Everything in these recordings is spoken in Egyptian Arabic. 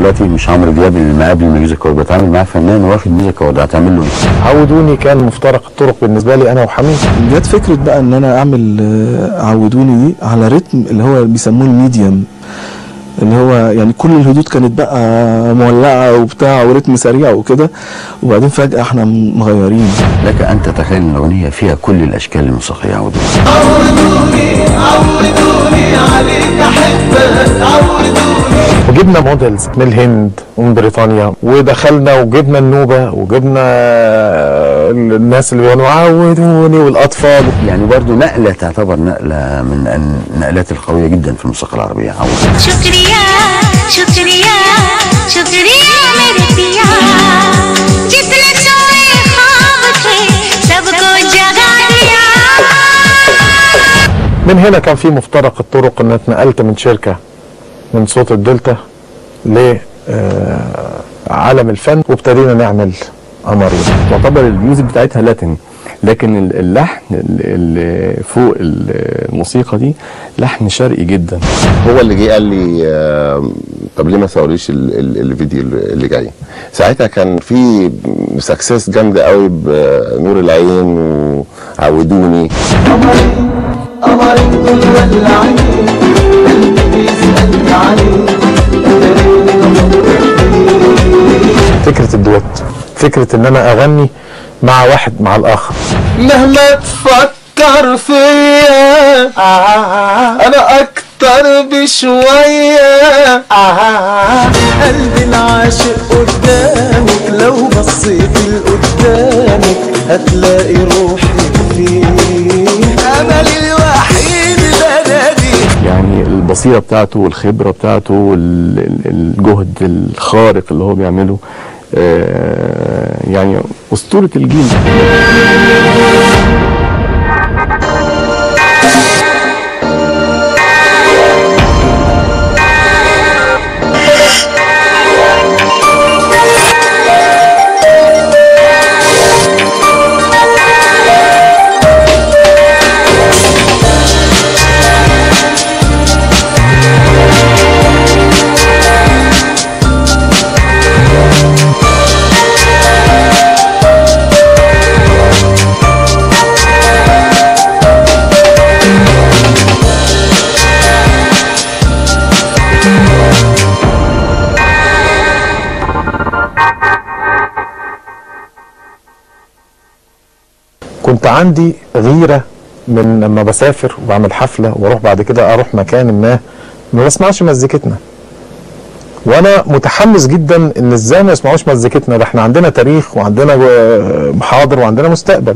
دلوقتي مش عمرو دياب اللي مقابل الميوزك اوورد بتعامل معاه فنان واخد ميوزك اوورد هتعمل له ايه؟ عودوني كان مفترق الطرق بالنسبه لي انا وحميد جت فكرة بقى ان انا اعمل آه، عودوني دي على رتم اللي هو بيسموه الميديم اللي هو يعني كل الهدود كانت بقى مولعة وبتاع ورتم سريع وكده وبعدين فجأة احنا مغيرين لك ان تتخيل ان الاغنيه فيها كل الاشكال الموسيقيه عودوني وجبنا موديلز من الهند ومن بريطانيا ودخلنا وجبنا النوبه وجبنا الناس اللي بيقولوا عودوني والاطفال يعني برضو نقله تعتبر نقله من النقلات القويه جدا في الموسيقى العربيه عودوني शुक्रिया शुक्रिया शुक्रिया मेरे पिया जितने सोए ख्वाब थे सबको जगा दिया من هنا كان في مفترق الطرق ان اتنقلت من شركه من صوت الدلتا ل آه، عالم الفن وابتدينا نعمل قمرين تعتبر الميوزك بتاعتها لاتن لكن ال- اللحن اللي فوق ال- الموسيقى دي لحن شرقي جدا هو اللي جه قال لي آه، طب ليه ما صوريش ال- ال- الفيديو اللي جاي ساعتها كان في سكسس جامده قوي بنور العين وعودوني فكره الدويت فكره ان انا اغني مع واحد مع الاخر مهما تفكر فيا انا اكتر بشوية قلبي العاشق قدامك لو بصيت لقدامك هتلاقي روحي فيه املي الوحيد بلدي يعني البصيرة بتاعته والخبرة بتاعته وال- ال- الجهد الخارق اللي هو بيعمله آه، يعني أسطورة الجيل كنت عندي غيره من لما بسافر وبعمل حفله واروح بعد كده اروح مكان ما ما بسمعش مزيكتنا وانا متحمس جدا ان ازاي ما يسمعوش مزيكتنا ده احنا عندنا تاريخ وعندنا آه، حاضر وعندنا مستقبل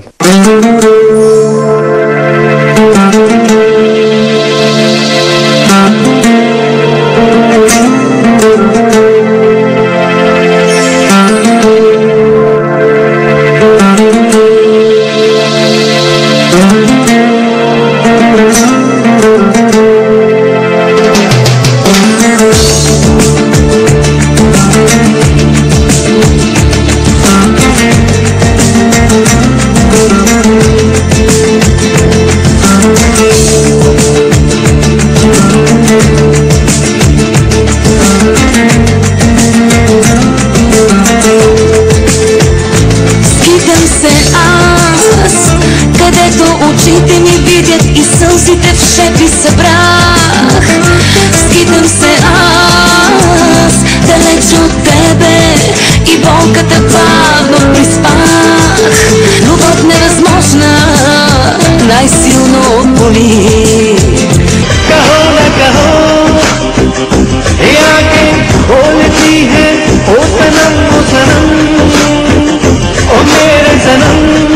Скитам се аз, където очите ми видят и сълзите в шепи събрах. Скитам се аз, далеч от тебе и болката бавно приспах. Любов невъзможна, най-силно отболи. कहो न कहो ये आंखें बोलती है ओ सनम ओ सनम ओ मेरे सनम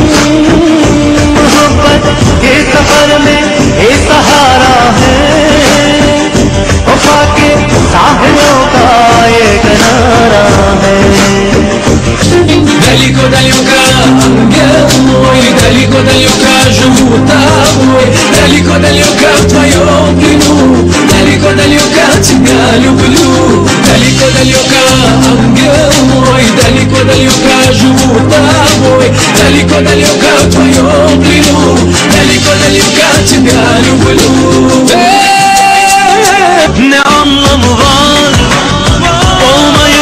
मोहब्बत के सफर में ये सहारा है वफा के साहिलों का ये किनारा है Далеко далеко ангел далеко далеко живу тобой, далеко далеко в твоем плену, далеко далеко тебя люблю, далеко далеко ангел мой, далеко далеко живу тобой, далеко далеко в твоем плену, далеко далеко тебя люблю. Ne anlamı var olmayı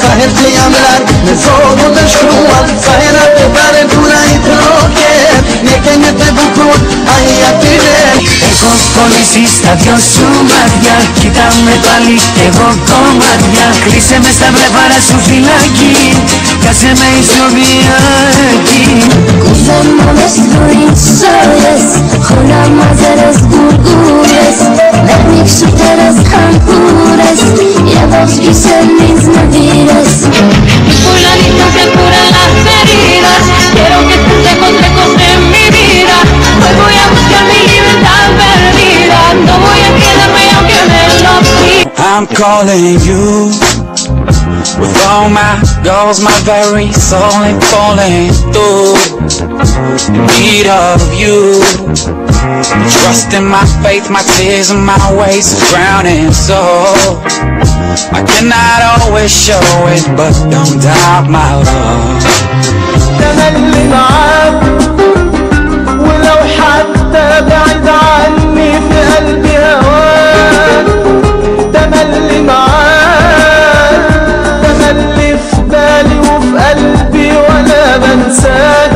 صاحبتي hablar me solo مشروع صايرة تبارد ولا يتروكب نكن تبكون هيا تبين Έχω κολλήσει στα δυο σου μάτια Κοίταμε πάλι εγώ κομμάτια Κλείσε με στα βλέμματα σου φυλάκι Κάσε με ισοβιακή Kuzanmamış duyuşlarız Xolamazarız gurgures Vermik şu teras kankures Yavaş güzelliz nadires Fulanito que cura las heridas Quiero que estés lejos, lejos de mi vida Hoy voy a buscar mi libertad perdida No voy a quedarme aunque me lo pida I'm calling you with all my goals, my very soul and falling through in need of you. Trust in my faith, my tears and my ways are drowning. So I cannot always show it, but don't doubt my love. تملي معاك ولو حتى بعيد عني في قلبي هواك تملي معاك تملي في بالي وفي قلبي ولا بنساك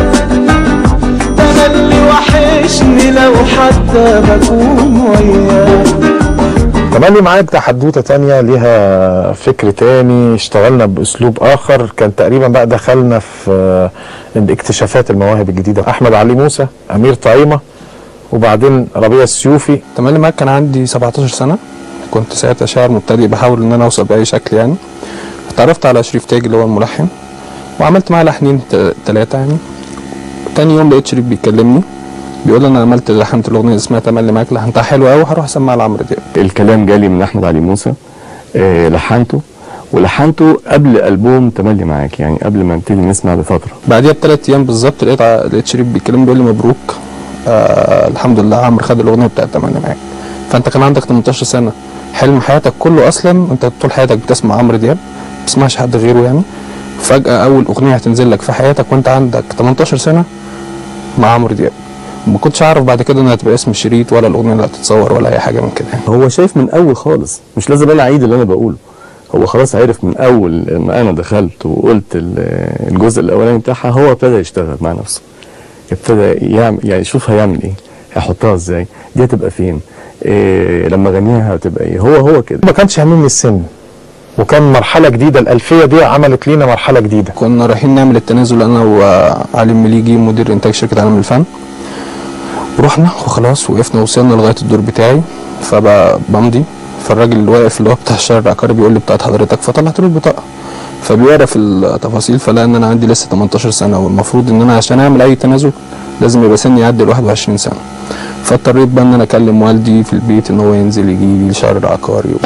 تملي وحشني لو حتى بكون وياك تملي معاك ده حدوته تانية ليها فكر تاني اشتغلنا باسلوب اخر كان تقريبا بقى دخلنا في آه، اكتشافات المواهب الجديده احمد علي موسى امير طعيمه وبعدين ربيع السيوفي تملي معاك كان عندي 17 سنة كنت ساعتها شاعر مبتدئ بحاول ان انا اوصل بأي شكل يعني اتعرفت على شريف تاج اللي هو الملحن وعملت معاه لحنين ثلاثة يعني تاني يوم لقيت شريف بيكلمني بيقول لي انا عملت لحنت الاغنيه اللي اسمها تملي معاك لحنتها حلو قوي هروح اسمعها لعمرو دياب الكلام جالي من احمد علي موسى آه لحنته ولحنته قبل البوم تملي معاك يعني قبل ما نبتدي نسمع بفتره بعديها بثلاث ايام بالظبط لقيت ع- لقيت شريف بيكلمني بيقول لي مبروك آه الحمد لله عمرو خد الاغنيه بتاعت تملي معاك فانت كان عندك 18 سنه حلم حياتك كله اصلا انت طول حياتك بتسمع عمرو دياب ما بتسمعش حد غيره يعني فجاه اول اغنيه هتنزل لك في حياتك وانت عندك 18 سنه مع عمرو دياب ما كنتش اعرف بعد كده انها هتبقى اسم الشريط ولا الاغنيه اللي هتتصور ولا اي حاجه من كده يعني. هو شايف من اول خالص مش لازم انا اعيد اللي انا بقوله هو خلاص عرف من اول لما انا دخلت وقلت ال- الجزء الاولاني بتاعها هو ابتدى يشتغل مع نفسه ابتدى يعمل يعني يشوف هيعمل ايه هيحطها ازاي دي هتبقى فين إيه لما اغنيها هتبقى ايه هو هو كده ما كانش هاممني السن وكان مرحله جديده الالفيه دي عملت لينا مرحله جديده كنا رايحين نعمل التنازل انا وعلي المليجي مدير انتاج شركه عالم الفن ورحنا وخلاص وقفنا وصلنا لغايه الدور بتاعي فبمضي فالراجل اللي واقف اللي هو بتاع الشارع العقاري بيقول لي بتاعت حضرتك فطلعت له البطاقه فبيقرا في التفاصيل فلقى ان انا عندي لسه 18 سنه والمفروض ان انا عشان اعمل اي تنازل لازم يبقى سني يعدي ال 21 سنه فاضطريت بقى ان انا اكلم والدي في البيت ان هو ينزل يجي لي الشهر العقاري و...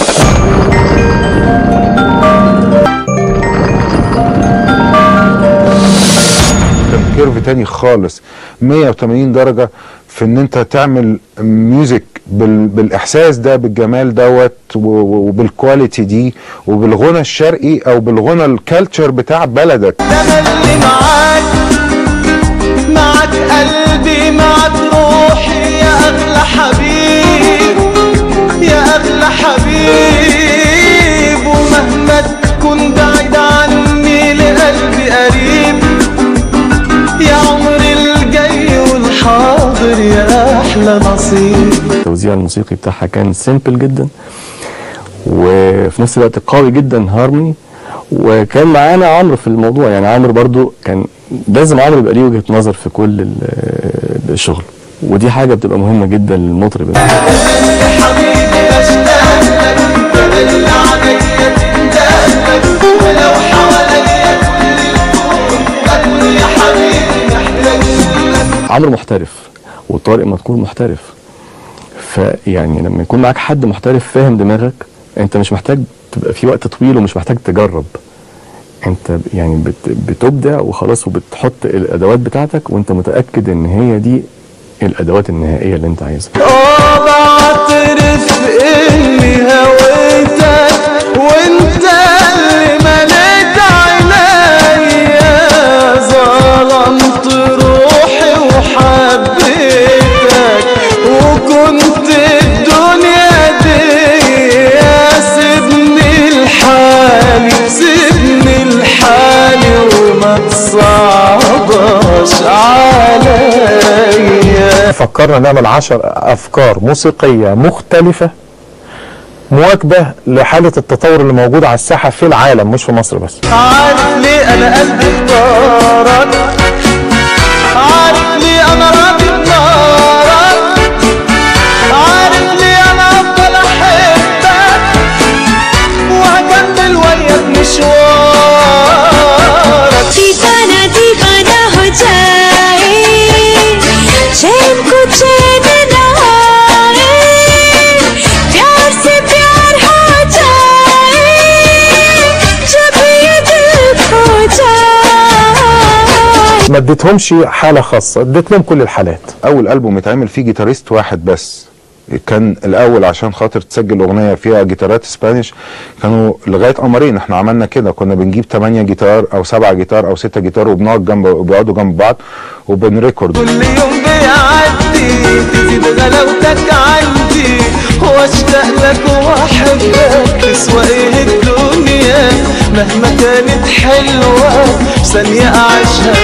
كيرف تاني خالص 180 درجة في ان انت تعمل ميوزك بال بالاحساس ده بالجمال دوت و- و- وبالكواليتي دي وبالغنى الشرقي او بالغنى الكالتشر بتاع بلدك تملي معاك معاك قلبي معاك روحي يا اغلى حبيب يا اغلى حبيب ومهما تكون بعيد عني لقلبي قريب يا عمري الجاي والحاضر يا احلى نصيب التوزيع الموسيقي بتاعها كان سيمبل جدا وفي نفس الوقت قوي جدا هارموني وكان معانا عمرو في الموضوع يعني عمرو برضو كان لازم عمرو يبقى ليه وجهة نظر في كل ال- الشغل ودي حاجة بتبقى مهمة جدا للمطرب حبيبي اشتاق لك اللي عليا تندهلك ولو حواليا كل الكون اكون يا حبيبي محتاج لك عمرو محترف وطارق مدكور محترف فيعني لما يكون معاك حد محترف فاهم دماغك انت مش محتاج تبقى في وقت طويل ومش محتاج تجرب انت ب- يعني بت بتبدع وخلاص وبتحط الادوات بتاعتك وانت متاكد ان هي دي الادوات النهائيه اللي انت عايزها اه بعترف اني هويتك وانت اللي مليت عينيا ظلمت روحي وحبيتك وكنت الدنيا دي سيبني لحالي سيبني فكرنا نعمل عشر افكار موسيقيه مختلفه مواكبه لحاله التطور اللي موجود على الساحه في العالم مش في مصر بس عارف ليه انا قلبي اختارك عارف ليه انا راضي بنارك عارف ليه انا افضل احبك وهكمل وياك مشوارك दीवाना दीवाना हो जाए चैन को चैन न आए प्यार से प्यार हो जाए जब ये दिल खो जाए ما اديتهمش حاله خاصه اديت لهم كل الحالات اول البوم اتعمل فيه جيتاريست واحد بس كان الاول عشان خاطر تسجل اغنيه فيها جيتارات اسبانيش كانوا لغايه قمرين احنا عملنا كده كنا بنجيب 8 جيتار او 7 جيتار او 6 جيتار وبنقعد جنب وبيقعدوا جنب بعض وبنريكورد كل يوم بيعدي تزيد غلاوتك عندي واشتاق لك واحبك تسوى ايه الدنيا مهما كانت حلوه ثانيه اعيشها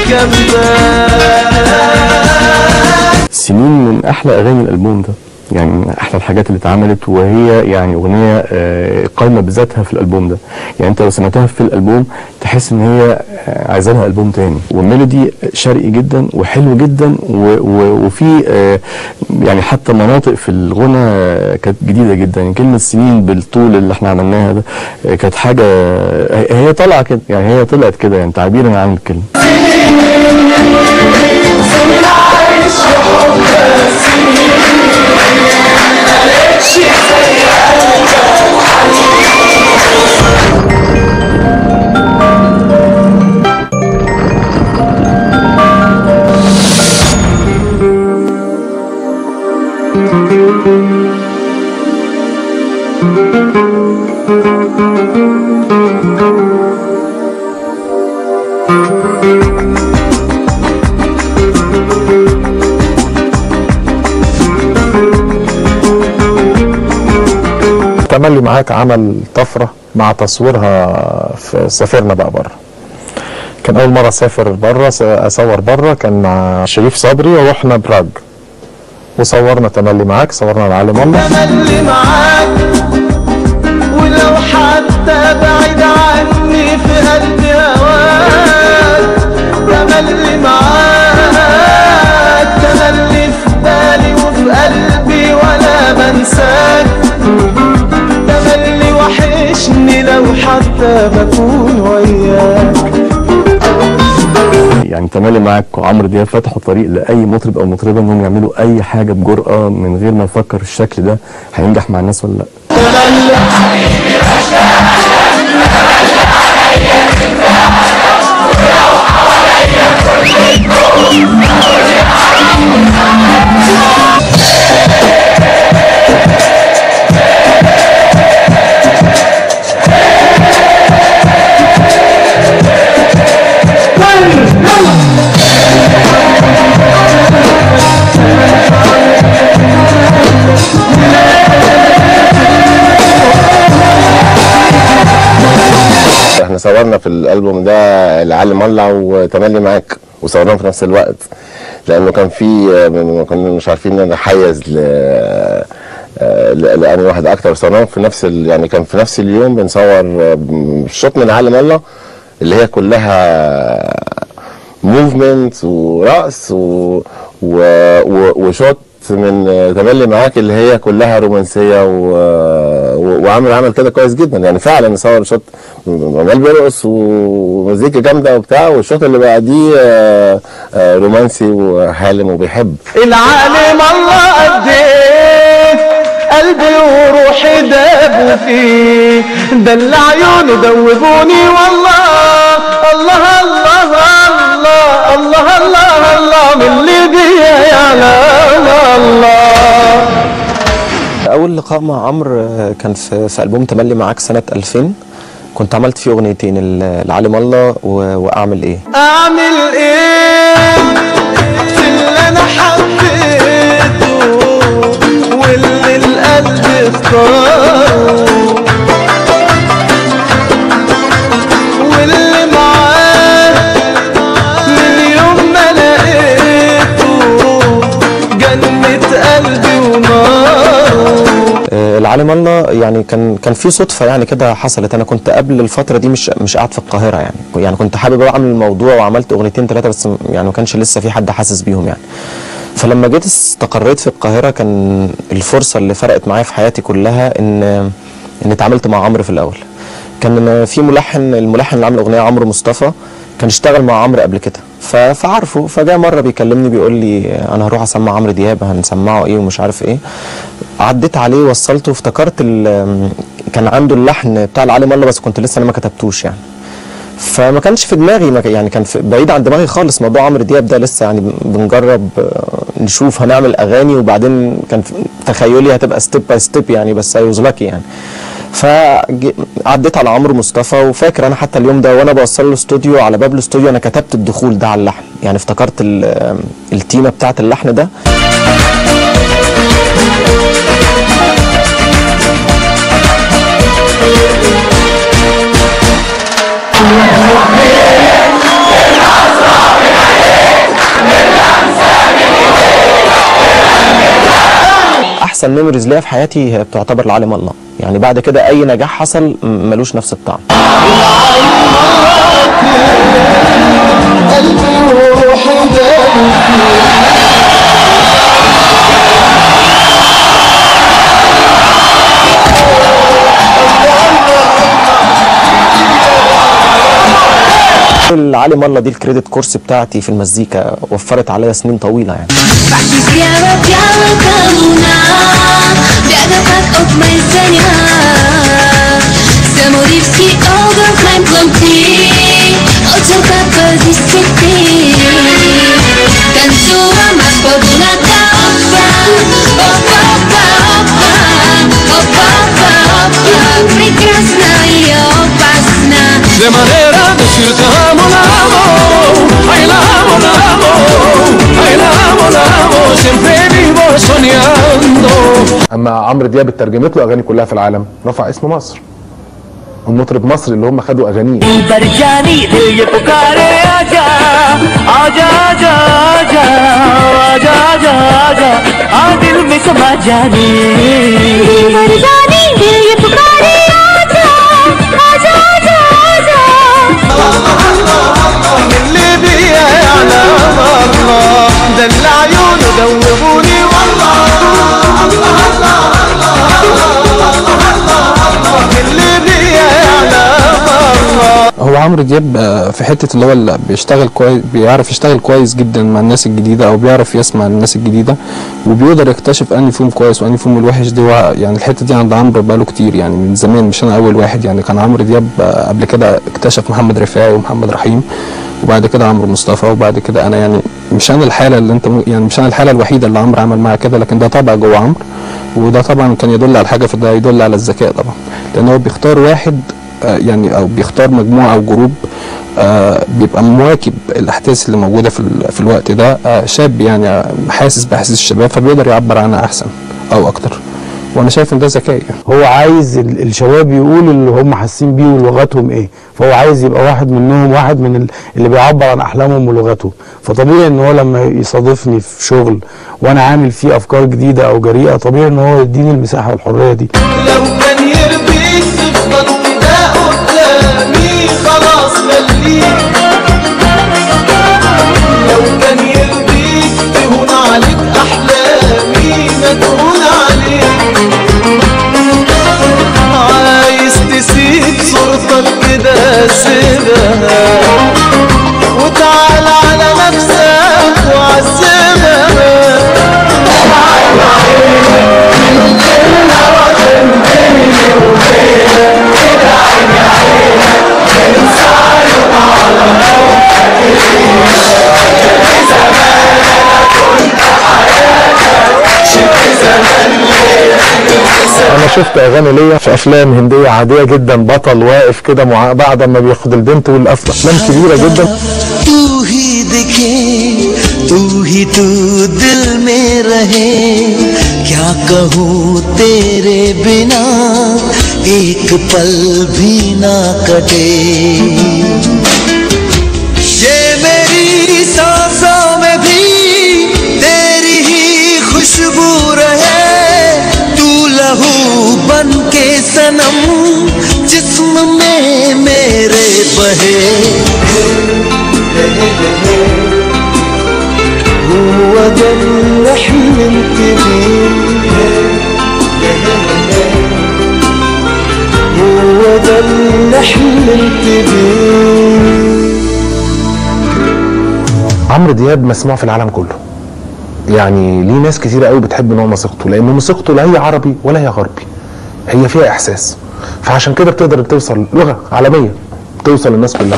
جنبك سنين من احلى اغاني الالبوم ده يعني من احلى الحاجات اللي اتعملت وهي يعني اغنيه آه، قايمه بذاتها في الالبوم ده يعني انت لو سمعتها في الالبوم تحس ان هي آه، عايزه لها البوم تاني والميلودي شرقي جدا وحلو جدا و- و- وفي آه، يعني حتى مناطق في الغنى آه، كانت جديده جدا يعني كلمه سنين بالطول اللي احنا عملناها ده آه، كانت حاجه هي- هي طالعه كده يعني هي طلعت كده يعني تعبيرا عن الكلمه تملي معاك عمل طفره مع تصويرها في سافرنا بقى بره كان اول مره اسافر بره اصور بره كان مع شريف صبري ورحنا براج وصورنا تملي معاك صورنا العالم الله تملي معاك ولو حتى بعيد عني في قلبي هواك تملي معاك تملي في بالي وفي قلبي ولا بنساك تملي وحشني لو حتى بكون وياك يعني تملي معاك وعمرو دياب فتحوا طريق لاي مطرب او مطربه انهم يعملوا اي حاجه بجرأه من غير ما يفكر الشكل ده هينجح مع الناس ولا لا احنا صورنا في الالبوم ده العالم مولع وتملي معاك وصورناهم في نفس الوقت لانه كان في ما كنا مش عارفين نحيز ل ل- لأني واحد اكتر صورناهم في نفس ال... يعني كان في نفس اليوم بنصور شوط من عالم الله اللي هي كلها موفمنت ورقص و... و... و... وشوت من تملي معاك اللي هي كلها رومانسيه و... و... وعامل عمل كده كويس جدا يعني فعلا نصور شوت عمال بيرقص ومزيكا جامده وبتاع والشوط اللي بعديه آه، آه، رومانسي وحالم وبيحب العالم الله قد ايه قلبي وروحي دابوا فيه ده اللي عيونه دوبوني والله الله الله الله الله الله الله من اللي بيا يعلم الله اول لقاء مع عمرو آه، كان في في البوم تملي معاك سنه 2000 كنت عملت فيه اغنيتين ال- العالم الله و- واعمل ايه اعمل ايه في اللي انا حبيته واللي القلب اختاره واللي معاه من يوم ما لقيته جنة العالم الله يعني كان كان في صدفه يعني كده حصلت انا كنت قبل الفتره دي مش مش قاعد في القاهره يعني يعني كنت حابب اعمل الموضوع وعملت اغنيتين ثلاثه بس م- يعني ما كانش لسه في حد حاسس بيهم يعني فلما جيت استقريت في القاهره كان الفرصه اللي فرقت معايا في حياتي كلها ان ان اتعاملت مع عمرو في الاول كان في ملحن الملحن اللي عامل اغنيه عمرو مصطفى كان اشتغل مع عمرو قبل كده ف- فعارفه فجاء مره بيكلمني بيقول لي انا هروح اسمع عمرو دياب هنسمعه ايه ومش عارف ايه عديت عليه وصلته افتكرت ال- كان عنده اللحن بتاع العالم الله بس كنت لسه انا ما كتبتوش يعني فما كانش في دماغي ما ك- يعني كان في بعيد عن دماغي خالص موضوع عمرو دياب ده لسه يعني بنجرب آه، نشوف هنعمل اغاني وبعدين كان في تخيلي هتبقى ستيب باي ستيب يعني بس اي لكي يعني فعديت على عمرو مصطفى وفاكر انا حتى اليوم ده وانا بوصل له الاستوديو على باب الاستوديو انا كتبت الدخول ده على اللحن يعني افتكرت ال- التيمه بتاعت اللحن ده احسن ميموريز ليا في حياتي هي بتعتبر العالم الله يعني بعد كده اي نجاح حصل م- ملوش نفس الطعم العالم الله دي الكريدت كورس بتاعتي في المزيكا وفرت عليا سنين طويله يعني Biała, biała komuna Biega tak od mędzenia Samolewski ogon chlań pląty Oczaka korzysty Tańcuła ma spodu na topa Opa, opa, opa Opa, opa, opa Прекрасна и опасна De manera decirte amo, la amo, ay la amo, la amo, ay la amo, la amo, siempre vivo soñando. اما عمرو دياب اترجمت له اغاني كلها في العالم رفع اسم مصر المطرب مصري اللي هم خدوا اغانيه पर जानी दिल ये पुकारे आजा आजा आजा आजा आजा आजा आजा आ दिल में समा जानी पर जानी दिल ये पुकारे आजा आजा आजा आजा اللي بيا يعلم الله دل عيونه دوبوني والله اللي بيا يعلم الله هو عمرو دياب آه، في حته اللي هو اللي بيشتغل كويس بيعرف يشتغل كويس جدا مع الناس الجديده او بيعرف يسمع الناس الجديده وبيقدر يكتشف انهي فيهم كويس وانهي فيهم الوحش دي هو يعني الحته دي عند عمرو بقاله كتير يعني من زمان مش انا اول واحد يعني كان عمرو دياب آه، قبل كده اكتشف محمد رفاعي ومحمد رحيم وبعد كده عمرو مصطفى وبعد كده انا يعني مش انا الحاله اللي انت م- يعني مش انا الحاله الوحيده اللي عمرو عمل معاها كده لكن ده طبع جوه عمرو وده طبعا كان يدل على حاجه فده يدل على الذكاء طبعا لان هو بيختار واحد آه، يعني او بيختار مجموعه او جروب آه، بيبقى مواكب الاحداث اللي موجوده في ال- في الوقت ده آه، شاب يعني آه، حاسس باحاسيس الشباب فبيقدر يعبر عنها احسن او اكتر وانا شايف ان ده ذكاء يعني هو عايز ال- الشباب يقولوا اللي هم حاسين بيه ولغتهم ايه فهو عايز يبقى واحد منهم واحد من ال- اللي بيعبر عن احلامهم ولغتهم فطبيعي ان هو لما يصادفني في شغل وانا عامل فيه افكار جديده او جريئه طبيعي ان هو يديني المساحه والحريه دي لو كان يرضيك تفضل كده قدامي خلاص خليك لو كان يرضيك تهون عليك احلامي ما تهون عليك عايز تسيب صورتك كده سيبها وتعال على نفسك وعذبها انا شفت اغاني ليا في افلام هنديه عاديه جدا بطل واقف كده مع بعد ما بياخد البنت والافلام كبيره جدا तू ही दिखे तू ही तू दिल में रहे क्या कहूँ तेरे बिना एक पल भी ना कटे ये मेरी सांसों में भी तेरी ही खुशबू रहे तू लहू सनम जिस्म में मेरे बहे هو ده اللي حلمت بيه هو ده اللي حلمت بيه عمرو دياب مسموع في العالم كله يعني ليه ناس كتير قوي بتحب نوع موسيقته لان موسيقته لا هي عربي ولا هي غربي هي فيها احساس فعشان كده بتقدر توصل لغه عالميه توصل للناس كلها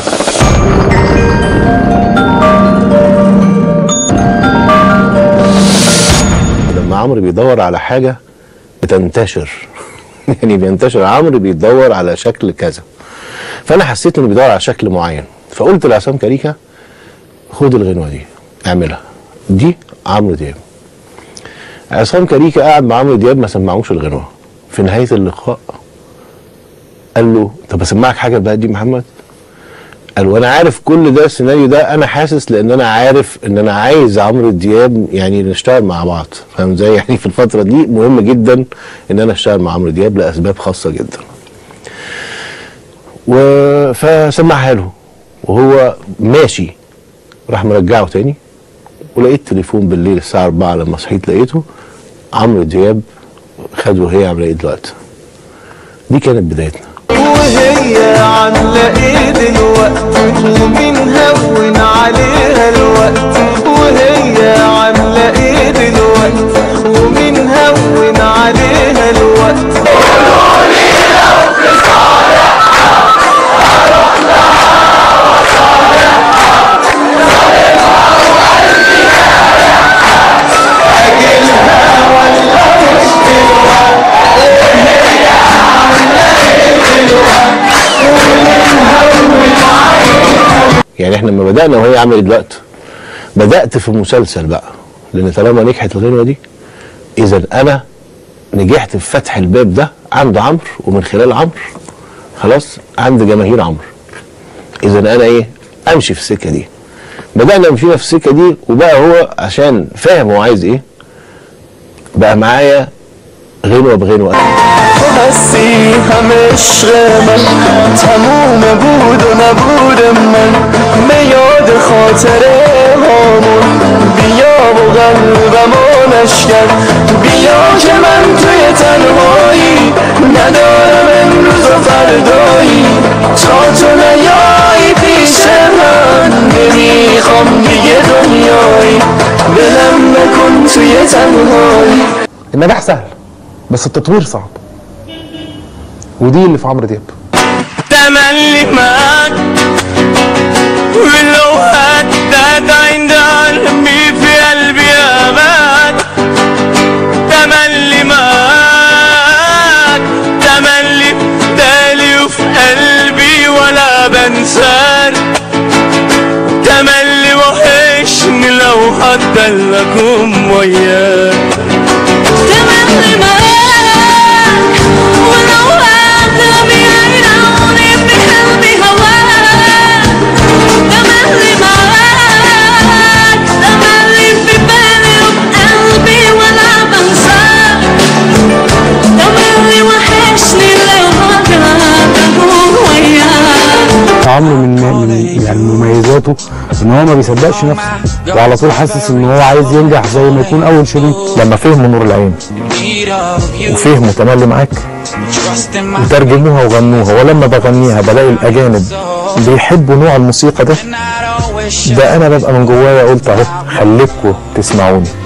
لما عمرو بيدور على حاجه بتنتشر يعني بينتشر عمرو بيدور على شكل كذا فانا حسيت انه بيدور على شكل معين فقلت لعصام كاريكا خد الغنوه دي اعملها دي عمرو دياب عصام كاريكا قاعد مع عمرو دياب ما سمعوش الغنوه في نهايه اللقاء قال له طب اسمعك حاجه بقى دي محمد قال وانا عارف كل ده السيناريو ده انا حاسس لان انا عارف ان انا عايز عمرو دياب يعني نشتغل مع بعض فاهم ازاي يعني في الفتره دي مهم جدا ان انا اشتغل مع عمرو دياب لاسباب خاصه جدا و فسمعها له وهو ماشي راح مرجعه تاني ولقيت تليفون بالليل الساعه 4 لما صحيت لقيته عمرو دياب خده وهي عامله ايه دلوقتي دي كانت بدايتنا وهي عاملة ايه دلوقتي ومين هون عليها الوقت وهي عاملة ايه دلوقتي ومين هون عليها الوقت يعني احنا لما بدانا وهي عملت دلوقتي بدات في مسلسل بقى لان طالما نجحت الغنوه دي اذا انا نجحت في فتح الباب ده عند عمرو ومن خلال عمرو خلاص عند جماهير عمرو اذا انا ايه امشي في السكه دي بدانا مشينا في السكه دي وبقى هو عشان فاهم هو عايز ايه بقى معايا غنوه بغنوه هستی همش من تموم بود و نبود من به یاد خاطره هامون بیا و قلبمو نشکن بیا که من توی تنهایی ندارم امروز و فردایی تا تو نیایی پیش من نمیخوام دیگه دنیایی دلم نکن توی تنهایی النجاح سهل بس التطوير صعب ودي اللي في عمرو دياب تملي معاك ولو هدد عند قلبي في قلبي أمان تملي معاك تملي تالي وفي قلبي ولا بنساك تملي وحشني لو حتى لكم وياك تملي معاك ولو هدد بعيد عني في قلبي هواك تملي معاك تملي في بالي وبقلبي ولا بنساك تملي وحشني لو حتى لكم وياك عمرو من من يعني مميزاته ان هو ما بيصدقش نفسه وعلى طول حاسس ان هو عايز ينجح زي ما يكون اول شريط لما فهموا نور العين وفهموا تملي معاك وترجموها وغنوها ولما بغنيها بلاقي الاجانب بيحبوا نوع الموسيقى ده ده انا ببقى من جوايا قلت اهو خليكوا تسمعوني